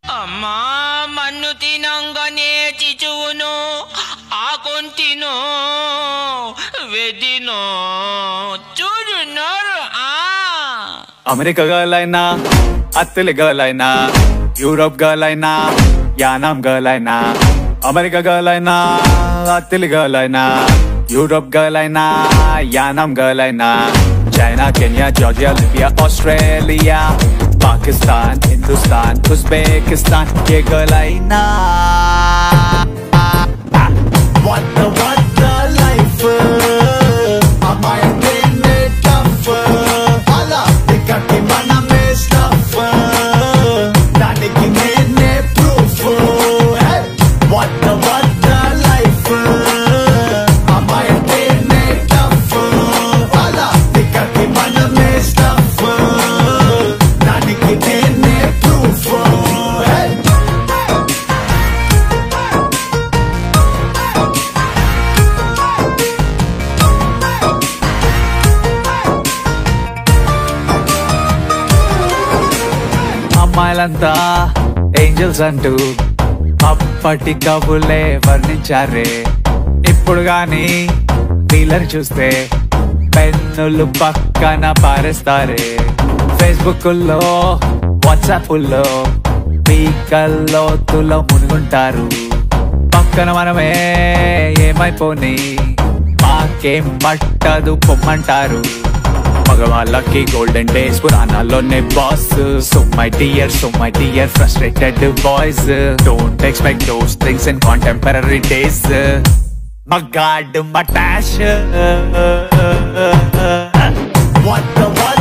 అమ్మా మన్ను తినంగానే చిచువును ఆకొంటిను వెదిను చూడున్నారు ఆ అమెరికా గర్ల్ అయినా అత్తలి గర్ల్ అయినా యూరోప్ గర్ల్ అయినా యానాం గర్ల్ అయినా అమెరికా గర్ల్ అయినా అత్తలి గర్ల్ అయినా యూరోప్ గర్ల్ అయినా యానాం గర్ల్ అయినా China Kenya Georgia Libya Australia Pakistan Hindustan Uzbekistan ఏ గర్ల్ అయినా What the what the life అమ్మాయి టఫ్ అలా ఇక్కడి మనమే స్టఫ్ దానికి నేనే proof What the what the life అమ్మాయి టఫ్ అలా ఇక్కడి మనమే స్టఫ్ దానికి నేనే ప్రూఫ్ Hey! అమ్మాయిలంతా ఏంజల్స్ అంటూ అప్పటి కబులే వర్ణించారే ఇప్పుడు గాని వీళ్ళని చూస్తే పెన్నులు పక్కన పారేస్తారే ఫేస్బుక్ లో వాట్సాప్ లో పీకల్లో తులో మునుగుంటారు పక్కన మనమే ఏమైపోని మాకేం పట్టదు పొమ్మంటారు మగవాళ్ళకి గోల్డెన్ డేస్ పురాణాల్లోనే boss so my dear so my dear frustrated boys don't expect those things in contemporary days మగాడ్ మటాష్ What the what